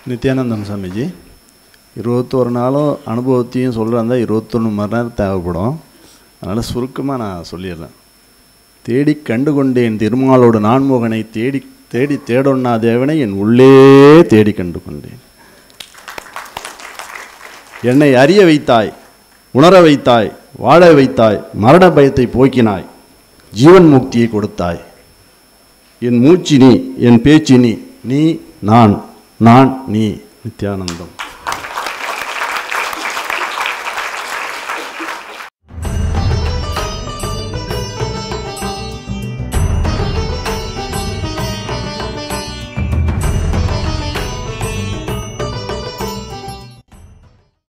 நித்யானந்தம் சாமிஜி இருபத்தோரு நாளும் அனுபவத்தையும் சொல்கிறதா இருபத்தொன்று மணி நேரம் தேவைப்படும் அதனால் சுருக்கமாக நான் சொல்லிடுறேன் தேடி கண்டு கொண்டேன் திருமாலோடு நான்முகனை தேடி தேடி தேடொன்னா தேவனை என் உள்ளே தேடி கண்டு கொண்டேன் என்னை அறிய வைத்தாய் உணர வைத்தாய் வாழ வைத்தாய் மரண பயத்தை போக்கினாய் ஜீவன் முக்தியை கொடுத்தாய் என் மூச்சு நீ என் பேச்சு நீ நீ நான் நான் நீ நித்யானந்தம்